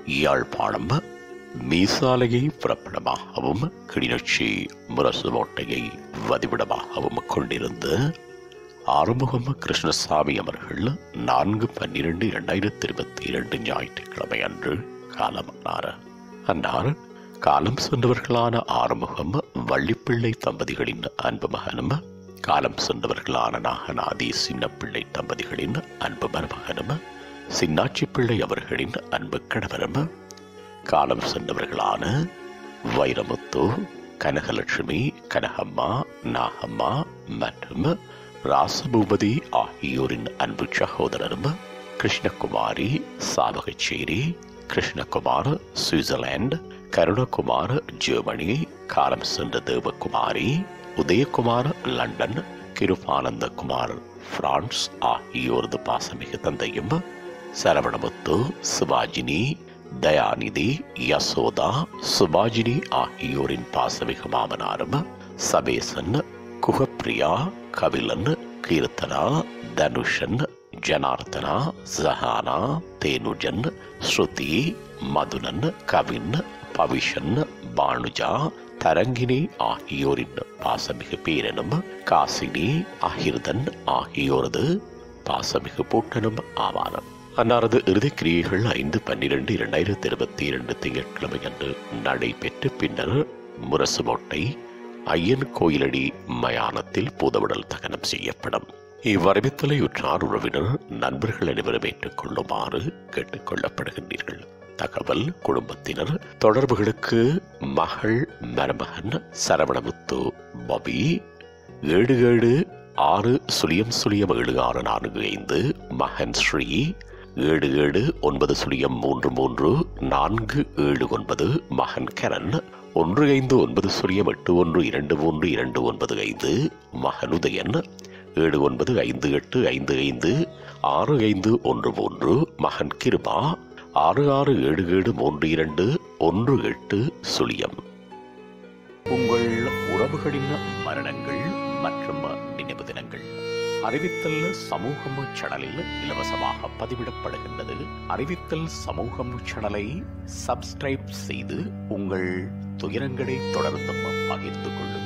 யாழ்ப்பாணம் மீசாலையை புறப்படமாகவும் கிளிநொச்சி முரசுமோட்டையை வதிவிடமாகவும் கொண்டிருந்த ஆறுமுகம் கிருஷ்ணசாமி அவர்கள் நான்கு பன்னிரண்டு இரண்டாயிரத்தி இருபத்தி இரண்டு ஞாயிற்றுக்கிழமை அன்று காலமானார் அன்னார் காலம் சென்றவர்களான ஆறுமுகம் வள்ளிப்பிள்ளை தம்பதிகளின் அன்பு மகனும் காலம் சென்றவர்களான நாகநாதி சின்னப்பிள்ளை தம்பதிகளின் அன்பு மருமகனும் சின்னாச்சி பிள்ளை அவர்களின் அன்பு கணவரும் காலம் சென்றவர்களான வைரமுத்து கனகலட்சுமி கனகம்மா நாகம்மா மற்றும் ராசபூபதி ஆகியோரின் அன்பு சகோதரரும் கிருஷ்ணகுமாரி சாவகச்சேரி கிருஷ்ணகுமார் சுவிட்சர்லாந்து கருணகுமார் ஜெர்மனி காலம் சென்ற தேவகுமாரி உதயகுமார் லண்டன் கிருபானந்தகுமார் பிரான்ஸ் ஆகியோரது பாசமிகு தந்தையும் சரவணமுத்து சிவாஜினி தயாநிதி யசோதா சுபாஜினி ஆகியோரின் பாசமிகு மாமனாரும் சபேசன் குகப்பிரியா கபிலன் கீர்த்தனா தனுஷன் ஜனார்த்தனா ஜஹானா தேனுஜன் ஸ்ருதி மதுனன் கவின் பவிஷன் பானுஜா தரங்கினி ஆகியோரின் பாசமிகு பேரனும் காசினி அகிர்தன் ஆகியோரது பாசமிகு பூட்டனும் ஆவாரம் அன்னாரது இறுதிக் கிரியைகள் ஐந்து பன்னிரண்டு இரண்டாயிரத்தி இருபத்தி இரண்டு திங்கட்கிழமை அன்று நடைபெற்று பின்னர் முரசுமொட்டை ஐயன் கோயிலடி மயானத்தில் பூதவிடல் தகனம் செய்யப்படும் இவ்வறிவித்தலை உற்றார் உறவினர் நண்பர்கள் அனைவரும் ஏற்றுக்கொள்ளுமாறு கேட்டுக் கொள்ளப்படுகின்றீர்கள் தகவல் குடும்பத்தினர் தொடர்புகளுக்கு மகள் மருமகன் சரவணமுத்து பபி ஏழு ஏழு ஆறு சுழியம் சுழியம் ஏழு ஆறு நான்கு ஐந்து மகன் ஸ்ரீ ஏழு ஏழு ஒன்பது சுழியம் மூன்று மூன்று நான்கு ஏழு ஒன்பது மகன் கரண் ஒன்று ஐந்து ஒன்பது சுழியம் எட்டு ஒன்று இரண்டு மூன்று இரண்டு ஒன்பது ஐந்து மகன் உதயன் ஏழு ஒன்பது ஐந்து எட்டு ஐந்து ஐந்து ஆறு ஐந்து ஒன்று மூன்று மகன் கிருபா ஆறு ஆறு ஏழு ஏழு மூன்று இரண்டு ஒன்று எட்டு சுழியம் உங்கள் உறவுகளின் மரணங்கள் மற்றும் நினைவு தினங்கள் அறிவித்தல் சமூகம் சேனலில் இலவசமாக பதிவிடப்படுகின்றது அறிவித்தல் சமூகம் சேனலை சப்ஸ்கிரைப் செய்து உங்கள் துயரங்களை தொடர்ந்தும் பகிர்ந்து கொள்ளுங்கள்